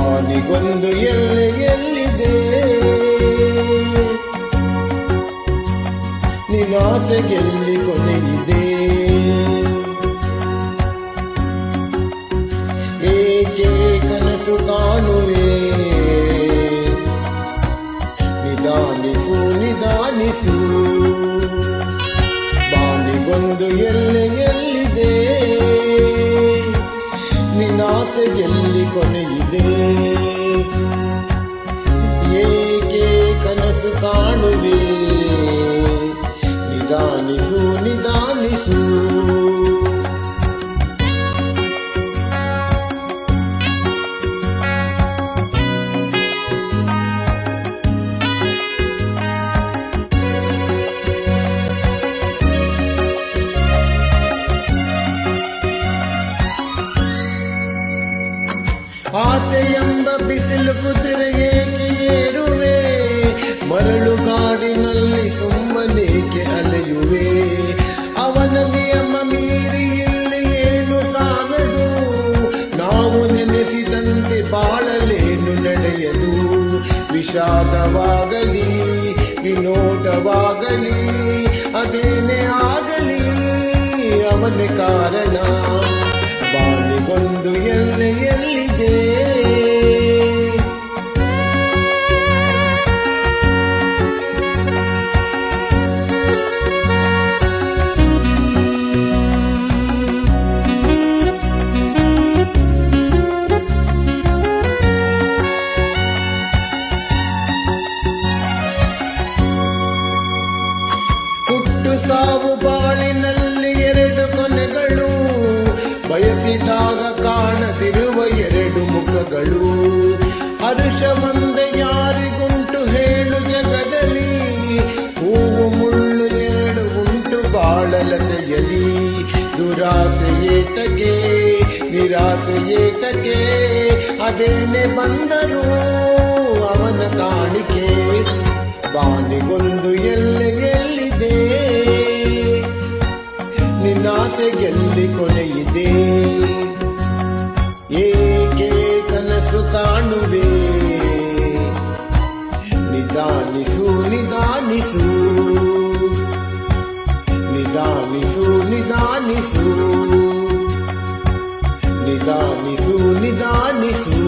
ಬಾನಿಗೊಂದು ಎಲ್ಲೆ ಎಲ್ಲಿದೆ ನಿನ್ನಾಸೆಗೆಲ್ಲಿ ಕೊನೆಯಿದೆ ಏಕೆ ಕನಸು ಕಾಣುವೆ ನಿಧಾನಿಸು ನಿಧಾನಿಸು ಬಾನಿಗೊಂದು ಎಲ್ಲೆ ಎಲ್ಲಿದೆ ನಿನ್ನಾಸೆ ಎಲ್ಲಿ ಕೊನೆಯಿದೆ ಏಕೆ ಕನಸು ಕಾಣುವೆ ನಿಧಾನಿಸು ನಿಧಾನಿಸು ಆಸೆ ಎಂಬ ಬಿಸಿಲು ಕುದುರೆ ಏಕೆ ಏರುವೆ ಮರಳು ಗಾಡಿನಲ್ಲಿ ಸುಮ್ಮನೇಕೆ ಅಲೆಯುವೆ ಅವನ ನಿಯಮ ಮೀರಿ ಇಲ್ಲಿ ಏನು ಸಾಗದು ನಾವು ನೆನೆಸಿದಂತೆ ಬಾಳಲೇನು ನಡೆಯದು ವಿಷಾದವಾಗಲಿ ವಿನೋದವಾಗಲಿ ಅದೇನೇ ಆಗಲಿ ಅವನೇ ಕಾರಣ ಬಾನಿಗೊಂದು ಎಲ್ಲೆ ಎಲ್ಲಿದೆ ಹುಟ್ಟು ಸಾವು ಬಾಳಿನಲ್ಲಿ ಎರಡು ಕೊನೆಗಳು ಬಯಸಿದಾಗ ಕಾಣದಿರುವ ಎರಡು ಮುಖಗಳು ಹರುಷ ಒಂದೆ ಯಾರಿಗುಂಟು ಹೇಳು ಜಗದಲ್ಲಿ ಹೂವು ಮುಳ್ಳು ಎರಡು ಉಂಟು ಬಾಳಲತೆಯಲಿ ದುರಾಸೆ ಏತಕೆ ನಿರಾಸೆ ಏತಕೆ ಅದೇನೆ ಬಂದರೂ ಅವನ ಕಾಣಿಕೆ ಬಾನಿಗೊಂದು ಎಲ್ಲೆ ಎಲ್ಲಿದೆ ನಿನ್ನಾಸೆಗೆಲ್ಲಿ ಕೊನೆಯಿದೆ ಏಕೆ ಕನಸು ಕಾಣುವೆ ನಿಧಾನಿಸು ನಿಧಾನಿಸು ನಿಧಾನಿಸು ನಿಧಾನಿಸು ನಿಧಾನಿಸು ನಿಧಾನಿಸು